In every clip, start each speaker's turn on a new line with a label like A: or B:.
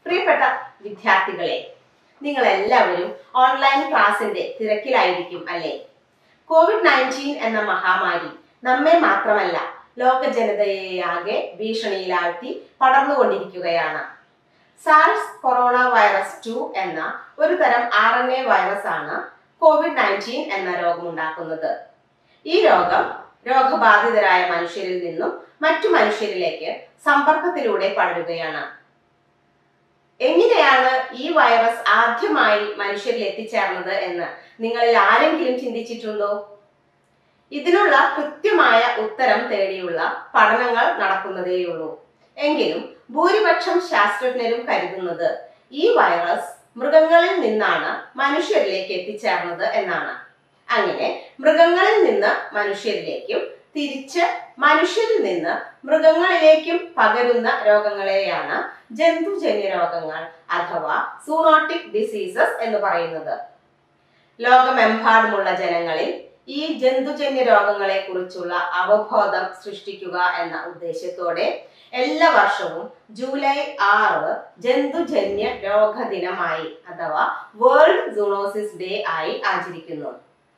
A: പ്രിയപ്പെട്ട വിദ്യാർത്ഥികളെ നിങ്ങൾ എല്ലാവരും ഓൺലൈൻ ക്ലാസിന്റെ തിരക്കിലായിരിക്കും അല്ലേ കോവിഡ് നയൻറ്റീൻ എന്ന മഹാമാരി നമ്മെ മാത്രമല്ല ലോക ജനതയെയാകെ ഭീഷണിയിലാഴ്ത്തി പടർന്നുകൊണ്ടിരിക്കുകയാണ് സാർസ് കൊറോണ വൈറസ് ടു എന്ന ഒരു തരം ആർ എൻ എ വൈറസ് ആണ് കോവിഡ് നയൻറ്റീൻ എന്ന രോഗമുണ്ടാക്കുന്നത് ഈ രോഗം രോഗബാധിതരായ മനുഷ്യരിൽ നിന്നും മറ്റു മനുഷ്യരിലേക്ക് സമ്പർക്കത്തിലൂടെ പടരുകയാണ് എങ്ങനെയാണ് ഈ വൈറസ് ആദ്യമായി മനുഷ്യരിൽ എത്തിച്ചേർന്നത് എന്ന് നിങ്ങളിൽ ആരെങ്കിലും ചിന്തിച്ചിട്ടുണ്ടോ ഇതിനുള്ള കൃത്യമായ ഉത്തരം തേടിയുള്ള പഠനങ്ങൾ നടക്കുന്നതേയുള്ളൂ എങ്കിലും ഭൂരിപക്ഷം ശാസ്ത്രജ്ഞരും കരുതുന്നത് ഈ വൈറസ് മൃഗങ്ങളിൽ നിന്നാണ് മനുഷ്യരിലേക്ക് എത്തിച്ചേർന്നത് എന്നാണ് അങ്ങനെ മൃഗങ്ങളിൽ നിന്ന് മനുഷ്യരിലേക്കും തിരിച്ച് മനുഷ്യരിൽ നിന്ന് മൃഗങ്ങളിലേക്കും പകരുന്ന രോഗങ്ങളെയാണ് ജന്തുജന്യ രോഗങ്ങൾ അഥവാ സൂണോട്ടിക് ഡിസീസസ് എന്ന് പറയുന്നത് ലോകമെമ്പാടുമുള്ള ജനങ്ങളിൽ ഈ ജന്തുജന്യ രോഗങ്ങളെ കുറിച്ചുള്ള അവബോധം സൃഷ്ടിക്കുക എന്ന ഉദ്ദേശത്തോടെ എല്ലാ വർഷവും ജൂലൈ ആറ് ജന്തുജന്യ രോഗ ദിനമായി അഥവാ വേൾഡ് സൂണോസിസ് ഡേ ആയി ആചരിക്കുന്നു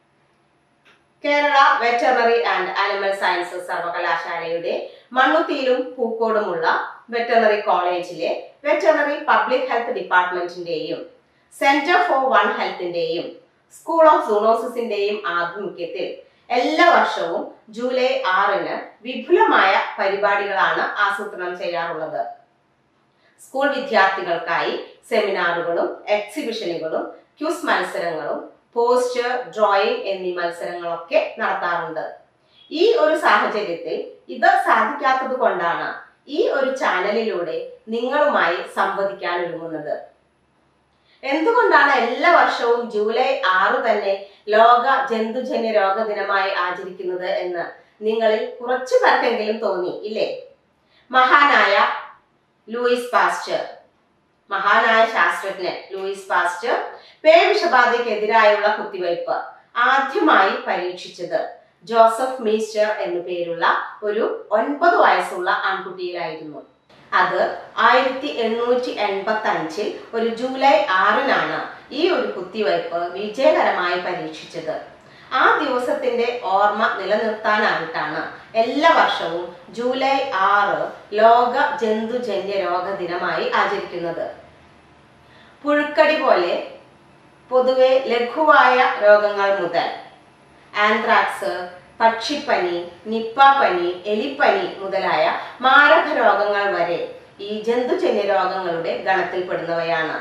A: Kerala veterinary and animal sciences സർവകലാശാലയുടെ മണ്ണുത്തിയിലും പൂക്കോടുമുള്ള വെറ്ററിനറി കോളേജിലെ വെറ്ററിനറി പബ്ലിക് ഹെൽത്ത് ഡിപ്പാർട്ട്മെന്റിന്റെയും സെന്റർ ഫോർ വൺ ഹെൽത്തിന്റെയും സ്കൂൾ ഓഫ് സൂണോസിസിന്റെയും ആഭിമുഖ്യത്തിൽ എല്ലാ വർഷവും ജൂലൈ ആറിന് വിപുലമായ പരിപാടികളാണ് ആസൂത്രണം ചെയ്യാറുള്ളത് സ്കൂൾ വിദ്യാർത്ഥികൾക്കായി സെമിനാറുകളും എക്സിബിഷനുകളും ക്യൂസ് മത്സരങ്ങളും പോസ്റ്റർ ഡ്രോയിങ് എന്നീ മത്സരങ്ങളൊക്കെ നടത്താറുണ്ട് ഈ ഒരു സാഹചര്യത്തിൽ ഇത് സാധിക്കാത്തത് കൊണ്ടാണ് ഈ ഒരു ചാനലിലൂടെ നിങ്ങളുമായി സംവദിക്കാൻ ഒരുങ്ങുന്നത് എന്തുകൊണ്ടാണ് എല്ലാ വർഷവും ജൂലൈ ആറ് തന്നെ ലോക ജന്തുജന്യ രോഗ ദിനമായി ആചരിക്കുന്നത് എന്ന് നിങ്ങളിൽ കുറച്ചു പേർക്കെങ്കിലും തോന്നി ഇല്ലേ മഹാനായ ലൂയിസ് പാസ്റ്റർ മഹാനായ ശാസ്ത്രജ്ഞൻ ലൂയിസ് പാസ്റ്റർ പേവിഷബാധയ്ക്കെതിരായുള്ള കുത്തിവയ്പ് ആദ്യമായി പരീക്ഷിച്ചത് ജോസഫ് മീസ്റ്റർ എന്നു പേരുള്ള ഒരു ഒൻപത് വയസ്സുള്ള ആൺകുട്ടിയിലായിരുന്നു അത് ആയിരത്തി എണ്ണൂറ്റി എൺപത്തി അഞ്ചിൽ ഒരു ജൂലൈ ആറിനാണ് ഈ ഒരു കുത്തിവയ്പ് വിജയകരമായി പരീക്ഷിച്ചത് ആ ദിവസത്തിന്റെ ഓർമ്മ നിലനിർത്താനായിട്ടാണ് എല്ലാ വർഷവും ജൂലൈ ആറ് ലോക ജന്തുജന്യ രോഗ ദിനമായി ആചരിക്കുന്നത് പുഴുക്കടി പോലെ പൊതുവെ ലഘുവായ രോഗങ്ങൾ മുതൽ ആന്ത്രാക്സ് പക്ഷിപ്പനി നിപ്പ പനി എലിപ്പനി മുതലായ മാരക രോഗങ്ങൾ വരെ ഈ ജന്തുജന്യ രോഗങ്ങളുടെ ഗണത്തിൽപ്പെടുന്നവയാണ്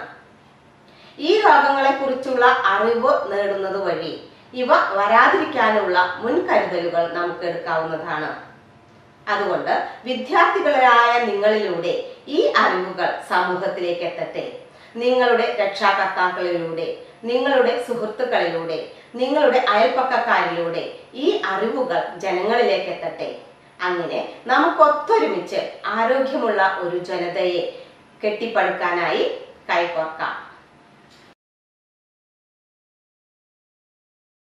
A: ഈ രോഗങ്ങളെ കുറിച്ചുള്ള അറിവ് നേടുന്നത് വഴി ഇവ വരാതിരിക്കാനുള്ള മുൻകരുതലുകൾ നമുക്ക് എടുക്കാവുന്നതാണ് അതുകൊണ്ട് വിദ്യാർത്ഥികളായ നിങ്ങളിലൂടെ ഈ അറിവുകൾ സമൂഹത്തിലേക്ക് എത്തട്ടെ നിങ്ങളുടെ രക്ഷാകർത്താക്കളിലൂടെ നിങ്ങളുടെ സുഹൃത്തുക്കളിലൂടെ നിങ്ങളുടെ അയൽപ്പക്കക്കാരിലൂടെ ഈ അറിവുകൾ ജനങ്ങളിലേക്ക് എത്തട്ടെ അങ്ങനെ നമുക്കൊത്തൊരുമിച്ച് ആരോഗ്യമുള്ള ഒരു ജനതയെ കെട്ടിപ്പടുക്കാനായി കൈകോർക്കാം